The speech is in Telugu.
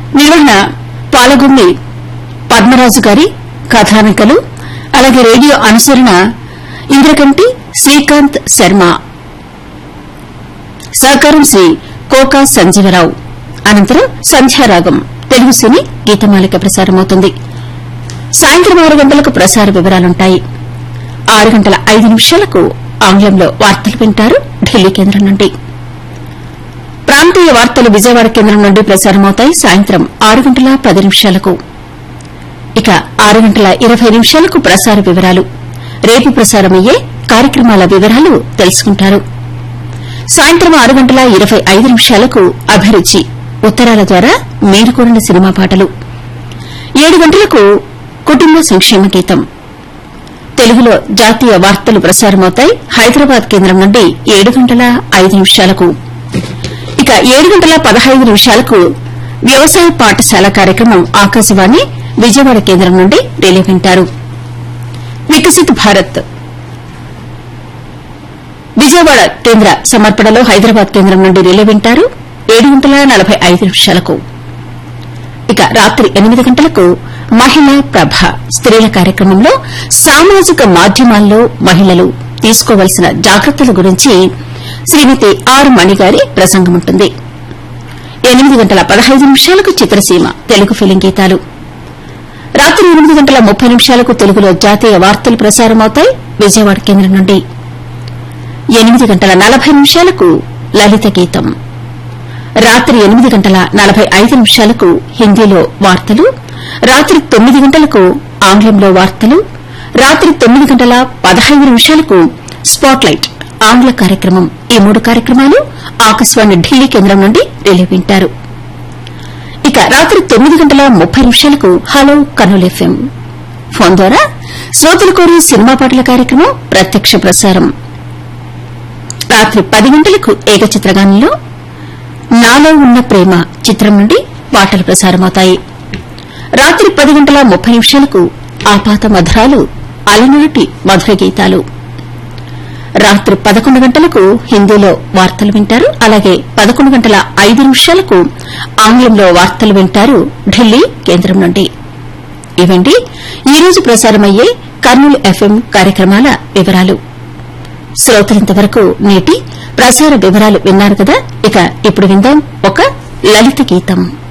నిర్వహణ పాలగుమ్మి పద్మరాజు గారి కథానికలు అలాగే రేడియో అనుసరణ ఇంద్రకంటి శ్రీకాంత్ శర్మ సహకారం శ్రీ కోకా సంజీవరావు అనంతరం సంధ్యారాగం తెలుగు సినీ గీతమాలిక ప్రసారమవుతుంది సాయంత్రం ఆరు గంటలకు ప్రసార వివరాలుంటాయి ఆరు గంటల ఐదు నిమిషాలకు ఆంగ్లంలో వార్తలు వింటారు ఢిల్లీ కేంద్రం నుండి ప్రాంతీయ వార్తలు విజయవాడ కేంద్రం నుండి ప్రసారమవుతాయి సాయంత్రం ఆరు గంటల పది నిమిషాలకు ఇక ఆరు గంటల ఇరవై నిమిషాలకు ప్రసార వివరాలు రేపు ప్రసారమయ్యే కార్యక్రమాల వివరాలు తెలుసుకుంటారు సాయంత్రం ఆరు గంటల ఇరవై ఐదు నిమిషాలకు అభిరుచి ఉత్తరాల ద్వారా మీరు కోరిన సినిమా పాటలు ఏడు గంటలకు కుటుంబ సంక్షేమ గీతం తెలుగులో జాతీయ వార్తలు ప్రసారమవుతాయి హైదరాబాద్ కేంద్రం నుండి ఏడు గంటల ఐదు నిమిషాలకు ఇక ఏడు గంటల పదహైదు నిమిషాలకు వ్యవసాయ పాఠశాల కార్యక్రమం ఆకాశవాణి విజయవాడ కేంద్రం నుండి రిలే వింటారు వికసిత్ భారత్ విజయవాడ కేంద్ర సమర్పణలో హైదరాబాద్ కేంద్రం నుండి రిలే వింటారు ఏడు గంటల నలభై ఐదు నిమిషాలకు ఇక రాత్రి ఎనిమిది గంటలకు మహిళా ప్రభ స్త్రీల కార్యక్రమంలో సామాజిక మాధ్యమాల్లో మహిళలు తీసుకోవలసిన జాగ్రత్తల గురించి శ్రీమతి ఆర్ మణిగారి ప్రసంగం ఉంటుంది ఎనిమిది గంటల పదహైదు నిమిషాలకు చిత్రసీమ తెలుగు ఫిలిం గీతాలు రాత్రి ఎనిమిది గంటల ముప్పై నిమిషాలకు తెలుగులో జాతీయ వార్తలు ప్రసారమవుతాయి విజయవాడ కేంద్రం నుండి ఎనిమిది గంటల నలభై నిమిషాలకు లలిత గీతం రాత్రి ఎనిమిది గంటల నలభై ఐదు నిమిషాలకు హిందీలో వార్తలు రాత్రి తొమ్మిది గంటలకు ఆంగ్లంలో వార్తలు రాత్రి తొమ్మిది గంటల పదహైదు నిమిషాలకు స్పాట్లైట్ ఆంగ్ల కార్యక్రమం ఈ మూడు కార్యక్రమాలు ఆకాశవాణి ఢిల్లీ కేంద్రం నుండి రిలే వింటారు ఇక రాత్రి తొమ్మిది గంటల ముప్పై నిమిషాలకు హలో కర్నూలు ఎఫ్ఎం ఫోన్ ద్వారా శ్రోతలు కోరి సినిమా పాటల కార్యక్రమం ప్రత్యక్ష ప్రసారం రాత్రి పది గంటలకు ఏకచిత్రగానంలో నాలో ఉన్న ప్రేమ చిత్రం నుండి పాటలు ప్రసారమవుతాయి రాత్రి పది గంటల ముప్పై నిమిషాలకు ఆపాత మధురాలు అలనాటి మధుర గీతాలు రాత్రి పదకొండు గంటలకు హిందీలో వార్తలు వింటారు అలాగే పదకొండు గంటల ఐదు నిమిషాలకు ఆంగ్లంలో వార్తలు వింటారు ఢిల్లీ కేంద్రం నుండి ఇవండి ఈ రోజు ప్రసారమయ్యే కర్నూలు ఎఫ్ఎం కార్యక్రమాల వివరాలు శ్రోతలింతవరకు నేటి ప్రసార వివరాలు విన్నారు కదా ఇక ఇప్పుడు విందాం ఒక లలిత గీతం